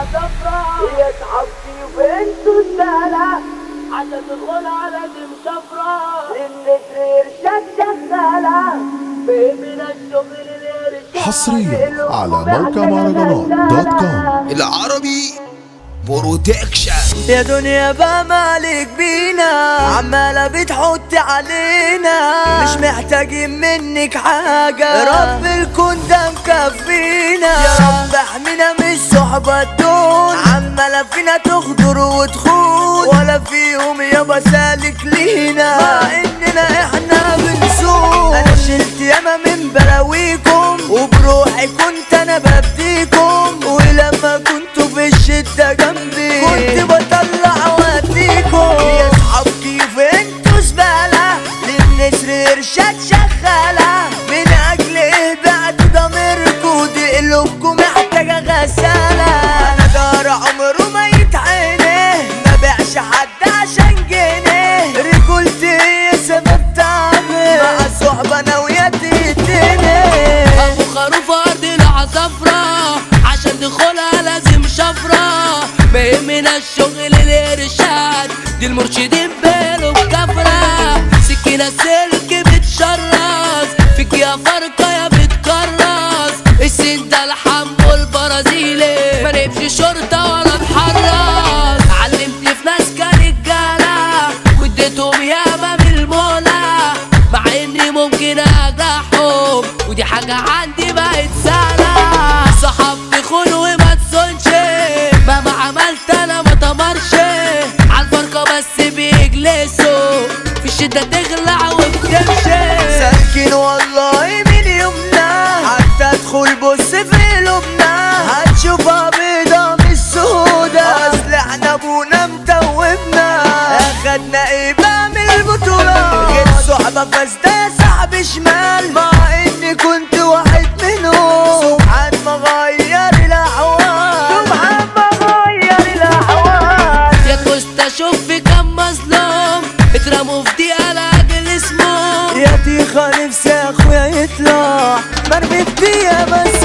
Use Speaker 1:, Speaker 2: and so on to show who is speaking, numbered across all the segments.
Speaker 1: عصفرة هي صحابتي وبنته السهلة عشان تدخل على دي مشفرة النسر إرشاد شغالة بيمنا الشغل الإرشاد
Speaker 2: حصريا على موقع مهرجانات دوت كوم
Speaker 3: العربي بروتكشن
Speaker 4: يا دنيا بقى مالك بينا عمالة بتحط علينا مش محتاجين منك حاجة رب الكون ده مكفينا يا رب احمينا من الصحبة دول عمالة فينا تخضر وتخون ولا فيهم يابا سالك لينا مع اننا احنا بنسوق انا شلت ياما من بلاويكم وبروحي كنت انا ببديكم ولما كنتوا في الشدة جنبي كنت بطلع واديكم يا اصحاب كيف انتوا زبالة للنسر ارشاد شغالة من اجل ايه بعد ضميركوا دي قلوبكم محتاجة غسالة انا دار عمره ما يتعينه ما بيعش حد عشان جنيه رجولتي هي سبب تعبي مع الصحبة انا ويا تتني
Speaker 5: ابو خروف ارض العصفرة عشان دخولها لازم شفرة ما يهمنا الشغل الارشاد دي المرشدين بيلو بكفرة سكينة سلك بتشرس فيك يا فرقة يا بتكرس السن ده الحمو البرازيلي ما نمشي شرطة ولا نحرس علمتني في ناس كرجالة واديتهم ياما من المولى مع اني ممكن اجرحهم ودي حاجة عندي بقت سهلة صحاب تخون وما تسونش مهما عملت انا ما تمرش عالفرقة بس بيجلسوا في الشدة تغلع وبتمشي
Speaker 4: سالكين والله من يومنا حتى ادخل بص في قلوبنا هتشوفها بيضة مش سودا اصل احنا ابونا متوبنا اخدنا ايه بقى من البطولة غير صحبة فاسدة يا صاحبي شمال مع اني كنت واحد منهم سبحان ما غير الاحوال سبحان ما غير الاحوال
Speaker 5: يا كنت اشوف في كم مظلوم اترموا في دقيقة لاجل اسمه
Speaker 4: يا تيخة نفسي اخويا يطلع مرمي في دقيقة بس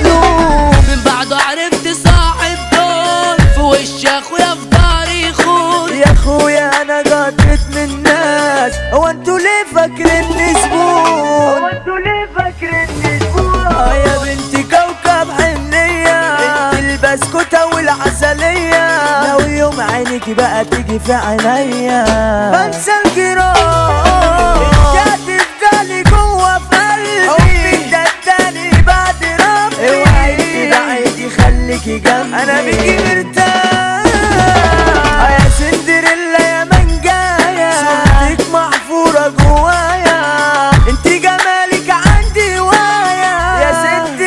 Speaker 4: مظلوم
Speaker 5: من بعده عرفت صاحب دول في وش اخويا في داري خون
Speaker 4: يا اخويا انا قطرت من الناس هو انتوا ليه فاكريني زبون هو انتوا ليه فاكريني زبون اه يا بنتي كوكب حنية بنت البسكوتة والعسلية لو يوم عينيكي بقى تيجي في عينيا بنسى الجراح انت هتفضلي جوه في قلبي حبك ده التاني بعد ربي اوعي تبعدي خليكي جنبي انا بيجي مرتاح آه يا سندريلا يا منجايا صورتك محفورة جوايا انت جمالك عندي هواية يا ست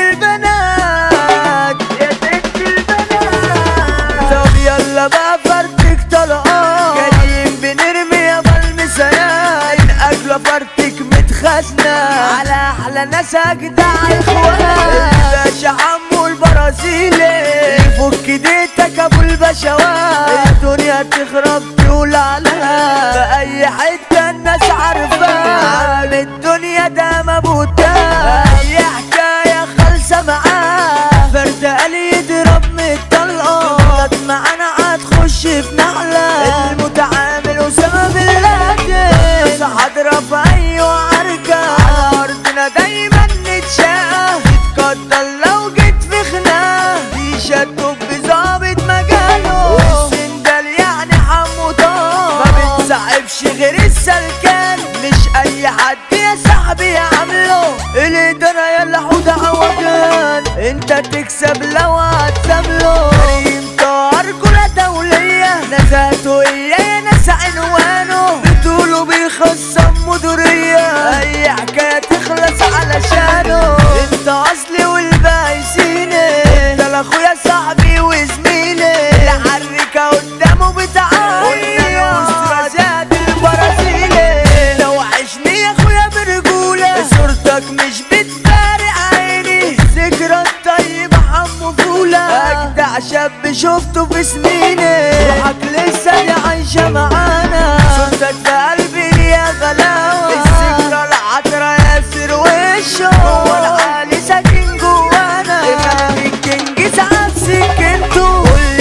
Speaker 4: البنات يا ست البنات طب يلا بقى فرتك طلقان جايين بنرمي يا بالمسيات من اجل فرتك متخزنة على احلى ناس اجدع اخوان الباشا عمو البرازيلي يفك ديتك ابو البشوات الدنيا تخرب تقول عليها في اي حتة الناس عارفة عم الدنيا ده مبوتاه اي حكاية خالصة معاه فرد قال يضرب من الطلقة غلط معانا هتخش في نحلة المتعامل وسبب اللهجة بس هضرب في اي عركة على ارضنا دايما نتشاف تتقدر لو جيت في خناق دي شدوك بظابط مجاله والسندال يعني حمو طار ما بتصعبش غير السلكان مش اي حد يا صاحبي يعمله الادارة يلا حوده عوجان انت تكسب لو هتسابله كريم طار كلها دولية نزاته اياه يا ناس عنوانه بتقولوا بيخصم مديرية اي حكاية تخلص علشانه انت اصلي والباقي سيني انت لاخويا صاحبي وزميلي العركة قدامه بتعاني قلنا يا زاد البرازيلي لو وحشني يا اخويا برجولة صورتك مش بتفارق عيني الذكرى الطيبة حمو فولة اجدع شاب شفته في سنيني روحك لسه دي عايشة معانا صورتك في قلبي ليها غلاوة الذكرى العطرة ياسر وشه هو العالي ساكن جوانا امام الكينج ساعات سكنته كل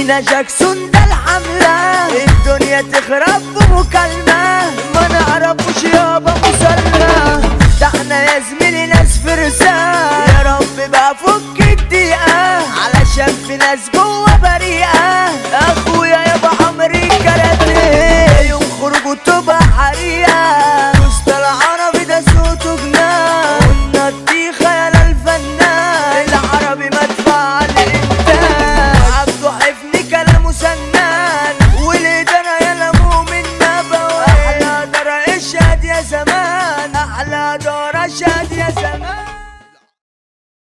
Speaker 4: مينا جاكسون ده الحملة الدنيا تخرب بمكالمة